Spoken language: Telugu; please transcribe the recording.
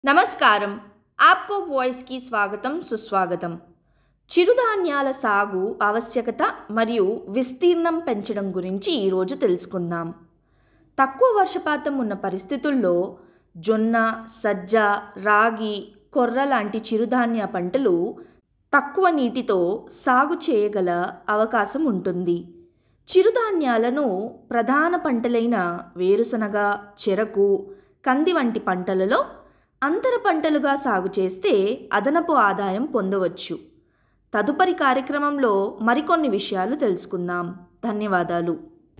నమస్కారం ఆప్కో వాయిస్కి స్వాగతం సుస్వాగతం చిరుధాన్యాల సాగు ఆవశ్యకత మరియు విస్తీర్ణం పెంచడం గురించి ఈరోజు తెలుసుకుందాం తక్కువ వర్షపాతం ఉన్న పరిస్థితుల్లో జొన్న సజ్జ రాగి కొర్ర లాంటి చిరుధాన్య పంటలు తక్కువ నీటితో సాగు చేయగల అవకాశం ఉంటుంది చిరుధాన్యాలను ప్రధాన పంటలైన వేరుశనగ చెరకు కంది వంటి పంటలలో అంతర పంటలుగా సాగు చేస్తే అదనపు ఆదాయం పొందవచ్చు తదుపరి కార్యక్రమంలో మరికొన్ని విషయాలు తెలుసుకుందాం ధన్యవాదాలు